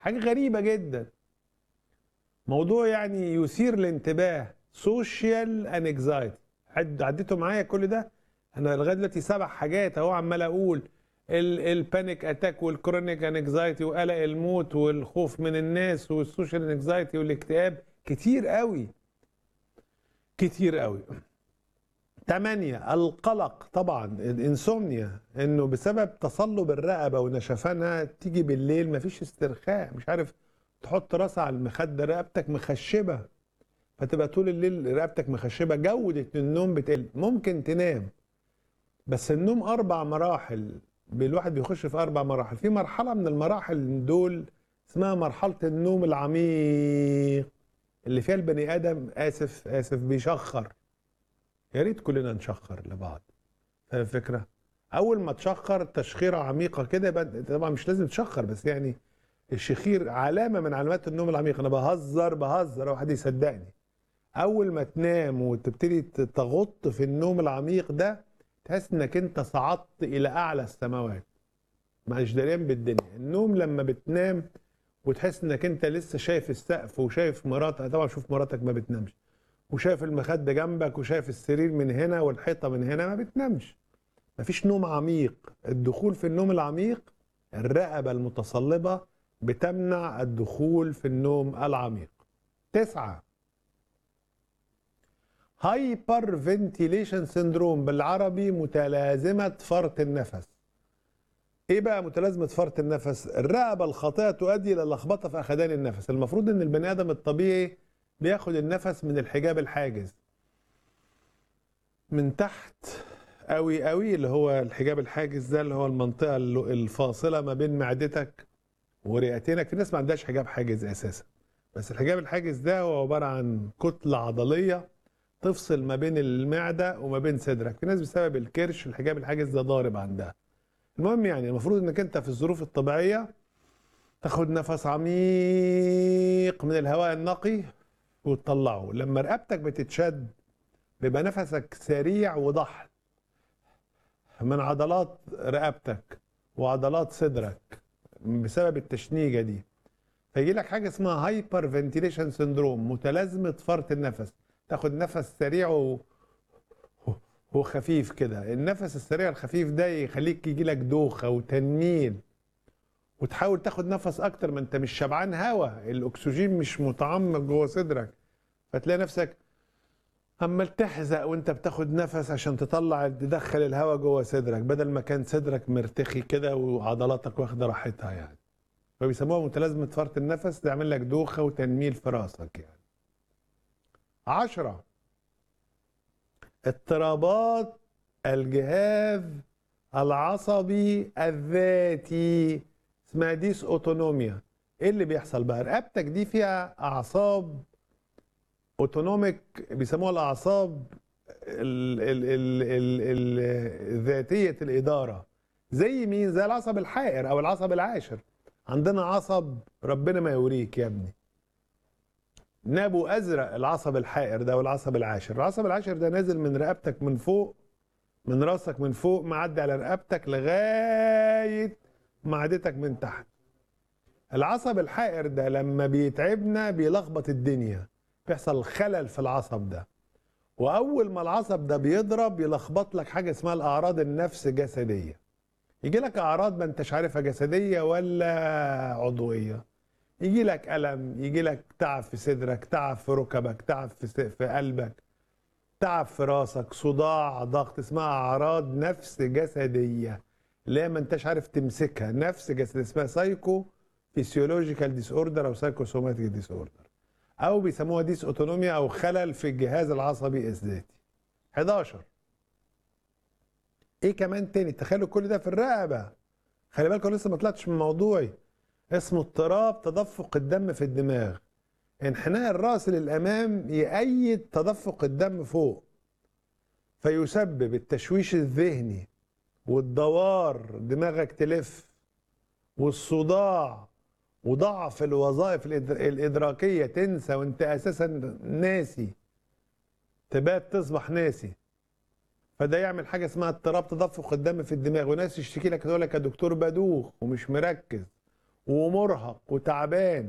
حاجه غريبه جدا موضوع يعني يثير الانتباه سوشيال انكزايتي عديتوا معايا كل ده انا لغايه دلوقتي سبع حاجات اهو عمال اقول البانيك اتاك والكرونيك انكزايتي وقلق الموت والخوف من الناس والسوشيال انكزايتي والاكتئاب كتير قوي كتير قوي تمانية القلق طبعا الانسومنيا انه بسبب تصلب الرقبه ونشفانها تيجي بالليل مفيش استرخاء مش عارف تحط راسها على المخده رقبتك مخشبه فتبقى طول الليل رقبتك مخشبه جوده النوم بتقل ممكن تنام بس النوم اربع مراحل الواحد بيخش في اربع مراحل في مرحله من المراحل دول اسمها مرحله النوم العميق اللي فيها البني ادم اسف اسف بيشخر يا ريت كلنا نشخر لبعض فاهم الفكره اول ما تشخر تشخيره عميقه كده طبعا مش لازم تشخر بس يعني الشخير علامه من علامات النوم العميق انا بهزر بهزر واحد يصدقني اول ما تنام وتبتدي تغط في النوم العميق ده تحس انك انت صعدت الى اعلى السماوات مش دريان بالدنيا النوم لما بتنام وتحس انك انت لسه شايف السقف وشايف مراتك طبعا شوف مراتك ما بتنامش وشايف المخده جنبك وشايف السرير من هنا والحيطه من هنا ما بتنامش مفيش نوم عميق الدخول في النوم العميق الرقبه المتصلبه بتمنع الدخول في النوم العميق تسعة هايبر فنتيليشن سندروم بالعربي متلازمة فرط النفس ايه بقى متلازمة فرط النفس الرقبة الخاطئة تؤدي الى لخبطة في اخدان النفس المفروض ان البني ادم الطبيعي بياخد النفس من الحجاب الحاجز من تحت قوي قوي اللي هو الحجاب الحاجز ده اللي هو المنطقة الفاصلة ما بين معدتك ورئتينك في ناس ما عندهاش حجاب حاجز اساسا بس الحجاب الحاجز ده هو عبارة عن كتلة عضلية تفصل ما بين المعدة وما بين صدرك في ناس بسبب الكرش الحجاب الحاجز ده ضارب عندها المهم يعني المفروض انك انت في الظروف الطبيعية تاخد نفس عميق من الهواء النقي وتطلعه لما رقبتك بتتشد بيبقى نفسك سريع وضحل من عضلات رقبتك وعضلات صدرك بسبب التشنيجه دي فيجي لك حاجه اسمها هايبر فنتيليشن سندروم متلازمه فرط النفس تاخد نفس سريع و... وخفيف كده النفس السريع الخفيف ده يخليك يجي لك دوخه وتنميل وتحاول تاخد نفس اكتر ما انت مش شبعان هوا الاكسجين مش متعمق جوه صدرك فتلاقي نفسك عمال تحزق وانت بتاخد نفس عشان تطلع تدخل الهواء جوه صدرك بدل ما كان صدرك مرتخي كده وعضلاتك واخده راحتها يعني فبيسموها متلازمه فرط النفس تعمل لك دوخه وتنميل في راسك يعني عشرة اضطرابات الجهاز العصبي الذاتي اسمها ديس اوتونوميا ايه اللي بيحصل بقى رقبتك دي فيها اعصاب اوتونوميك بيسموها الاعصاب ال ال ال ال ال ذاتيه الاداره زي مين زي العصب الحائر او العصب العاشر عندنا عصب ربنا ما يوريك يا ابني نابو ازرق العصب الحائر ده والعصب العاشر العصب العاشر ده نازل من رقبتك من فوق من راسك من فوق معدي على رقبتك لغايه معدتك من تحت العصب الحائر ده لما بيتعبنا بيلخبط الدنيا بيحصل خلل في العصب ده واول ما العصب ده بيضرب يلخبط لك حاجه اسمها الاعراض النفس جسديه يجي لك اعراض ما انتش عارفها جسديه ولا عضويه يجي لك الم يجي لك تعب في صدرك تعب في ركبك تعب في في قلبك تعب في راسك صداع ضغط اسمها اعراض نفس جسديه اللي هي ما انتش عارف تمسكها نفس جسد اسمها سايكو فيسيولوجيكال ديس اوردر او سايكوسوماتيك ديس اوردر او بيسموها ديس اوتونوميا او خلل في الجهاز العصبي الذاتي 11 ايه كمان تاني تخيلوا كل ده في الرقبه خلي بالكم لسه ما طلعتش من موضوعي اسمه اضطراب تدفق الدم في الدماغ انحناء الراس للامام يأيد تدفق الدم فوق فيسبب التشويش الذهني والدوار دماغك تلف والصداع وضعف الوظائف الإدراكية تنسى وانت أساسا ناسي تبات تصبح ناسي فده يعمل حاجة اسمها اضطراب تدفق الدم في الدماغ وناس يشتكي لك تقول لك يا دكتور بدوخ ومش مركز ومرهق وتعبان